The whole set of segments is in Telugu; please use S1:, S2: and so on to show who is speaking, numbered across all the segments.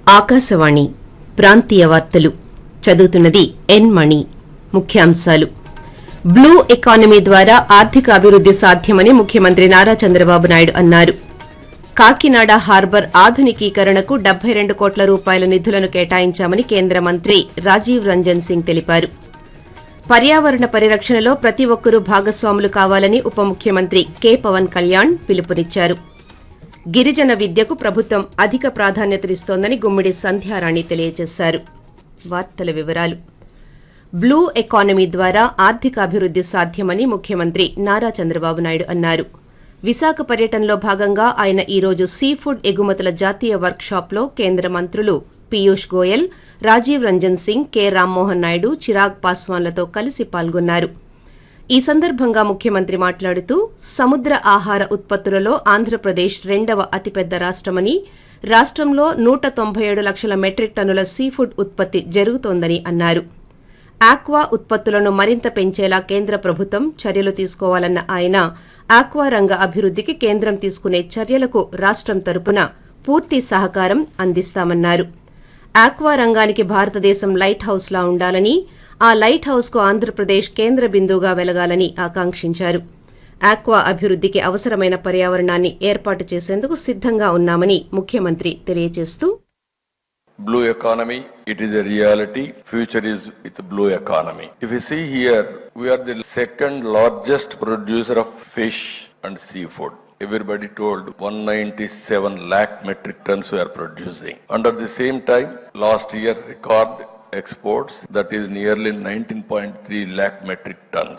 S1: ఆకాశవాణి ప్రాంతీయ వార్తలు చదువుతున్నది ఎన్ మణి ముఖ్యాంశాలు బ్లూ ఎకానమీ ద్వారా ఆర్థిక అభివృద్ది సాధ్యమని ముఖ్యమంత్రి నారా చంద్రబాబు నాయుడు అన్నారు కాకినాడ హార్బర్ ఆధునికీకరణకు డెబ్బై రెండు కోట్ల రూపాయల నిధులను కేటాయించామని కేంద్ర మంత్రి రాజీవ్ రంజన్ సింగ్ తెలిపారు పర్యావరణ పరిరక్షణలో ప్రతి ఒక్కరూ భాగస్వాములు కావాలని ఉప ముఖ్యమంత్రి కె పవన్ కళ్యాణ్ పిలుపునిచ్చారు గిరిజన విద్యకు ప్రభుత్వం అధిక ప్రాధాన్యతనిస్తోందని గుమ్మిడి సంధ్యారాణి తెలియజేశారు వార్తల వివరాలు బ్లూ ఎకానమీ ద్వారా ఆర్థిక అభివృద్ది సాధ్యమని ముఖ్యమంత్రి నారా చంద్రబాబు నాయుడు అన్నారు విశాఖ పర్యటనలో భాగంగా ఆయన ఈ రోజు సీ ఫుడ్ ఎగుమతుల జాతీయ వర్క్ షాప్లో కేంద్ర మంత్రులు పీయూష్ గోయల్ రాజీవ్ రంజన్ సింగ్ కె రామ్మోహన్ నాయుడు చిరాగ్ పాస్వాన్లతో కలిసి పాల్గొన్నారు ఈ సందర్భంగా ముఖ్యమంత్రి మాట్లాడుతూ సముద్ర ఆహార ఉత్పత్తులలో ఆంధ్రప్రదేశ్ రెండవ అతిపెద్ద రాష్టమని రాష్టంలో నూట తొంభై ఏడు లక్షల మెట్రిక్ టన్నుల సీ ఫుడ్ ఉత్పత్తి జరుగుతోందని అన్నారు ఆక్వా ఉత్పత్తులను మరింత పెంచేలా కేంద్ర ప్రభుత్వం చర్యలు తీసుకోవాలన్న ఆయన ఆక్వా రంగ అభివృద్దికి కేంద్రం తీసుకునే చర్యలకు రాష్టం తరపున పూర్తి సహకారం అందిస్తామన్నారు ఆక్వా రంగానికి భారతదేశం లైట్ హౌస్లా ఉండాలని ఆ లైట్ హౌస్ కు ఆంధ్రప్రదేశ్ కేంద్ర బిందువుగా వెలగాలని ఆకాంక్షించారు ఆక్వా అభివృద్దికి అవసరమైన పర్యావరణాన్ని ఏర్పాటు చేసేందుకు సిద్దంగా ఉన్నామని ముఖ్యమంత్రి తెలియజేస్తూ
S2: blue economy it is a reality future is with blue economy if you see here we are the second largest producer of fish and seafood everybody told 197 lakh metric tons we are producing under the same time last year record exports that is nearly 19.3 lakh metric tons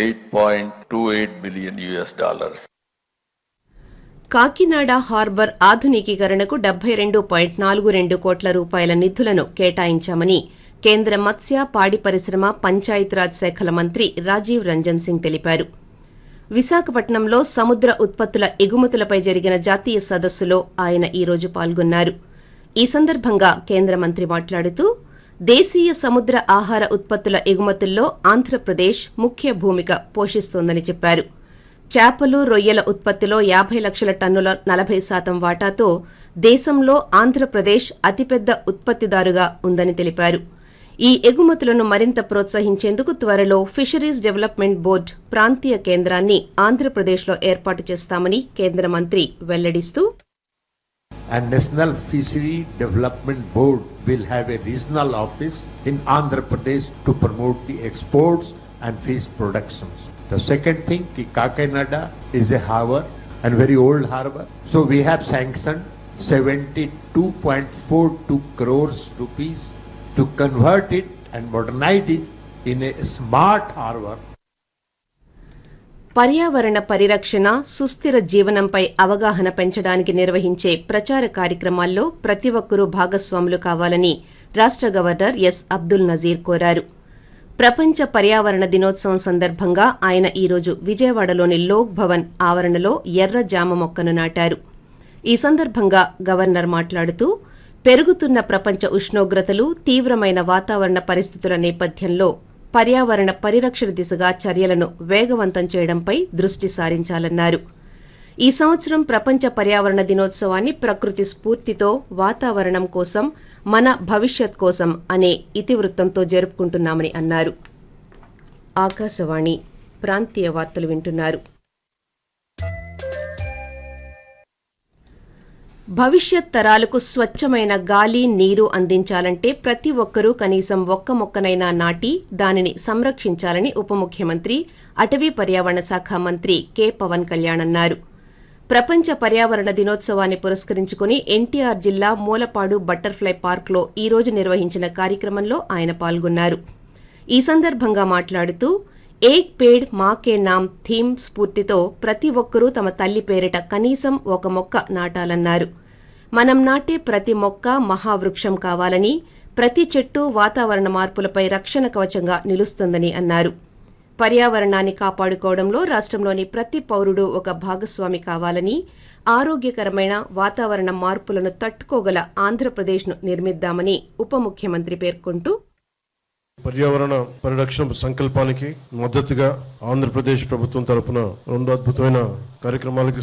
S2: 8.28 billion us dollars
S1: Kakinada harbour ఆధునికీకరణకు డెబ్బై రెండు పాయింట్ నాలుగు రెండు కోట్ల రూపాయల నిధులను కేటాయించామని కేంద్ర మత్స్య పాడి పరిశ్రమ పంచాయతీరాజ్ శాఖల మంత్రి రాజీవ్ రంజన్ సింగ్ తెలిపారు విశాఖపట్నంలో సముద్ర ఉత్పత్తుల ఎగుమతులపై జరిగిన జాతీయ సదస్సులో ఆయన ఈ రోజు పాల్గొన్నారు ఈ సందర్భంగా కేంద్ర మంత్రి మాట్లాడుతూ దేశీయ సముద్ర ఆహార ఉత్పత్తుల ఎగుమతుల్లో ఆంధ్రప్రదేశ్ ముఖ్య భూమిక పోషిస్తోందని చెప్పారు చేపలు రొయ్యల ఉత్పత్తిలో యాభై లక్షల టన్నుల నలభై శాతం వాటాతో దేశంలో ఆంధ్రప్రదేశ్ అతిపెద్ద ఉత్పత్తిదారుగా ఉందని తెలిపారు ఈ ఎగుమతులను మరింత ప్రోత్సహించేందుకు త్వరలో ఫిషరీస్ డెవలప్మెంట్ బోర్డు ప్రాంతీయ కేంద్రాన్ని ఆంధ్రప్రదేశ్లో ఏర్పాటు చేస్తామని కేంద్ర మంత్రి వెల్లడిస్తూ
S3: and National Fishery Development Board will have a regional office in Andhra Pradesh to promote the exports and fish productions. The second thing, ki Kakinada is a harbor and very old harbor. So we have sanctioned 72.42 crores rupees to convert it and modernize it in a smart harbor
S1: పర్యావరణ పరిరక్షణ సుస్థిర జీవనంపై అవగాహన పెంచడానికి నిర్వహించే ప్రచార కార్యక్రమాల్లో ప్రతి ఒక్కరూ భాగస్వాములు కావాలని రాష్ట గవర్నర్ ఎస్ అబ్దుల్ నజీర్ కోరారు ప్రపంచ పర్యావరణ దినోత్సవం సందర్భంగా ఆయన ఈ రోజు విజయవాడలోని లోక్ భవన్ ఆవరణలో ఎర్ర జామ మొక్కను నాటారు ఈ సందర్భంగా గవర్నర్ మాట్లాడుతూ పెరుగుతున్న ప్రపంచ ఉష్ణోగ్రతలు తీవ్రమైన వాతావరణ పరిస్థితుల నేపథ్యంలో పర్యావరణ పరిరక్షణ దిశగా చర్యలను వేగవంతం చేయడంపై దృష్టి సారించాలన్నారు ఈ సంవత్సరం ప్రపంచ పర్యావరణ దినోత్సవాన్ని ప్రకృతి స్ఫూర్తితో వాతావరణం కోసం మన భవిష్యత్ కోసం అనే ఇతివృత్తంతో జరుపుకుంటున్నామని అన్నారు ఆకాశవాణి ప్రాంతీయ వార్తలు వింటున్నారు భవిష్యత్ తరాలకు స్వచ్ఛమైన గాలి నీరు అందించాలంటే ప్రతి ఒక్కరూ కనీసం ఒక్క మొక్కనైనా నాటి దానిని సంరక్షించాలని ఉప ముఖ్యమంత్రి అటవీ పర్యావరణ శాఖ మంత్రి కె పవన్ కళ్యాణ్ అన్నారు ప్రపంచ పర్యావరణ దినోత్సవాన్ని పురస్కరించుకుని ఎన్టీఆర్ జిల్లా మూలపాడు బటర్ఫ్లై పార్క్లో ఈ రోజు నిర్వహించిన కార్యక్రమంలో ఆయన పాల్గొన్నారు ఈ సందర్భంగా మాట్లాడుతూ ఏక్ పేడ్ మాకే నామ్ థీమ్ స్ఫూర్తితో ప్రతి ఒక్కరూ తమ తల్లి పేరిట కనీసం ఒక మొక్క నాటాలన్నారు మనం నాటే ప్రతి మొక్క మహావృక్షం కావాలని ప్రతి చెట్టు వాతావరణ మార్పులపై రక్షణ కవచంగా నిలుస్తుందని అన్నారు పర్యావరణాన్ని కాపాడుకోవడంలో రాష్ట్రంలోని ప్రతి పౌరుడు ఒక భాగస్వామి కావాలని ఆరోగ్యకరమైన వాతావరణ మార్పులను తట్టుకోగల ఆంధ్రప్రదేశ్ను నిర్మిద్దామని ఉప ముఖ్యమంత్రి పేర్కొంటూ
S4: పర్యావరణ పరిరక్షణ సంకల్పానికి మద్దతుగా ఆంధ్రప్రదేశ్ ప్రభుత్వం తరపున రెండు అద్భుతమైన కార్యక్రమాలకి